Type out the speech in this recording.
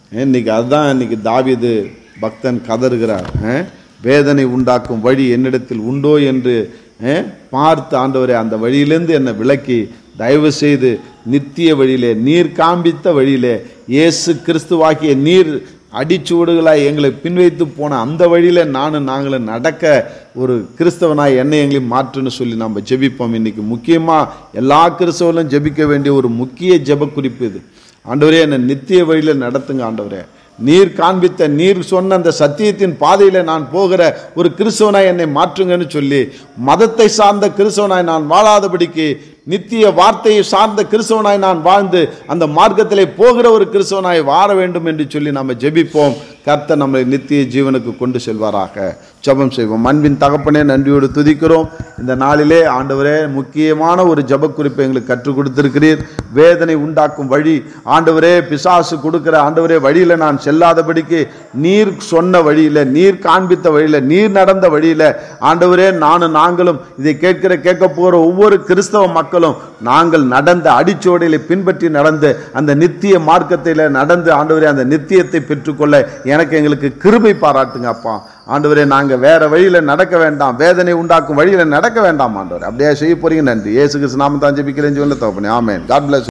இன்னைக்கு அதுதான் இன்னைக்கு தாவீது பக்தன் கதறுகிறார் அஹ், வேதனை உண்டாக்கும் வழி என்னிடத்தில் உண்டோ என்று அஹ், பார்த்து ஆண்டவரே அந்த வழியிலிருந்து என்னை விலக்கி தயவு செய்து நித்திய வழியிலே நீர் காண்பித்த வழியிலே இயேசு கிறிஸ்துவாகிய நீர் அடிச்சுவடுகளாய் எங்களை பின்வைத்து போன அந்த வழியில நானும் நாங்களும் நடக்க ஒரு கிறிஸ்தவனாய் என்னை எங்களையும் மாற்றுன்னு சொல்லி நம்ம ஜெபிப்போம் இன்னைக்கு முக்கியமாக எல்லா கிறிஸ்தவர்களும் ஜெபிக்க வேண்டிய ஒரு முக்கிய ஜெப குறிப்பு இது ஆண்டவரே என்னை நித்திய வழியில நடத்துங்க ஆண்டவரே நீர் காண்பித்த நீர் சொன்ன அந்த சத்தியத்தின் பாதையில நான் போகிற ஒரு கிறிஸ்தவனாய் என்னை மாற்றுங்கன்னு சொல்லி மதத்தை சார்ந்த கிறிஸ்தவனாய் நான் வாழாதபடிக்கு நித்திய வார்த்தையை சார்ந்த கிறிஸ்தவனாய் நான் வாழ்ந்து அந்த மார்க்கத்திலே போகிற ஒரு கிறிஸ்தவனாய் வாழ வேண்டும் என்று சொல்லி நம்ம ஜெபிப்போம் கர்த்தர் நம்மை நித்திய ஜீவனுக்கு கொண்டு செல்வாராக ஜெபம் செய்வோம் அன்பின் தகப்பனே நன்றியோடு துதிக்கிறோம் இந்த நாளிலே ஆண்டவரே முக்கியமான ஒரு ஜெப குறிப்பை எங்களுக்கு கற்றுக் கொடுத்திருக்கிறீர் வேதனை உண்டாக்கும் வழி ஆண்டவரே பிசாசு கொடுக்கிற ஆண்டவரே வழியில நான் செல்லாதபடிக்கு நீர் சொன்ன வழியில நீர் காண்பித்த வழியில நீர் நடந்த வழியில ஆண்டவரே நானும் நாங்களும் இதை கேட்கிற கேட்க போகிற ஒவ்வொரு கிறிஸ்தவ மக்களும் நாங்கள் நடந்த அடிச்சோடையில பின்பற்றி நடந்து அந்த நித்திய மார்க்கத்தில நடந்து ஆண்டவரே அந்த நித்தியத்தை பெற்றுக்கொள்ள எனக்கு எங்களுக்கு கிருபை பாராட்டுங்க அப்பா ஆண்டவரே நாங்க வேற வழியில நடக்க வேண்டாம் வேதனை உண்டாக்கும் வழியில நடக்க வேண்டாம் ஆண்டவரே அப்படியே செய்ய போறீங்க நன்றி இயேசு கிறிஸ்து நாம தான் ஜெபிக்கிறேன் சொல்ல தகப்பனே ஆமென் காட் பிளஸ்